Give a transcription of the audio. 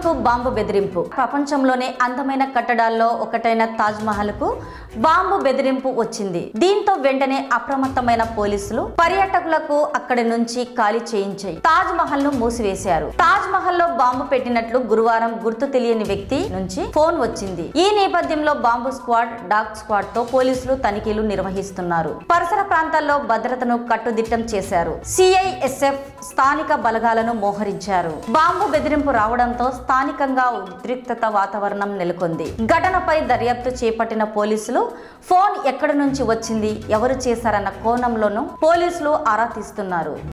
కు బాంబు బెదిరింపు ప్రపంచంలోనే అందమైన కట్టడాల్లో ఒకటైన తాజ్ మహల్ కు బాంబు బెదిరింపు వచ్చింది దీంతో వెంటనే అప్రమత్తమైన పోలీసులు పర్యాటకులకు అక్కడి నుంచి ఖాళీ చేయించాయి తాజ్ మహల్ ను మూసివేశారు తాజ్ మహల్ లో బాంబు పెట్టినట్లు గురువారం గుర్తు తెలియని వ్యక్తి నుంచి ఫోన్ వచ్చింది ఈ నేపథ్యంలో బాంబు స్క్వాడ్ డాగ్ స్క్వాడ్ తో పోలీసులు తనిఖీలు నిర్వహిస్తున్నారు పరిసర ప్రాంతాల్లో భద్రతను కట్టుదిట్టం చేశారు సిఐఎస్ఎఫ్ స్థానిక బలగాలను మోహరించారు బాంబు బెదిరింపు రావడంతో స్థానికంగా ఉద్రిక్తత వాతావరణం నెలకొంది ఘటనపై దర్యాప్తు చేపట్టిన పోలీసులు ఫోన్ ఎక్కడి నుంచి వచ్చింది ఎవరు చేశారన్న కోణంలోనూ పోలీసులు ఆరా తీస్తున్నారు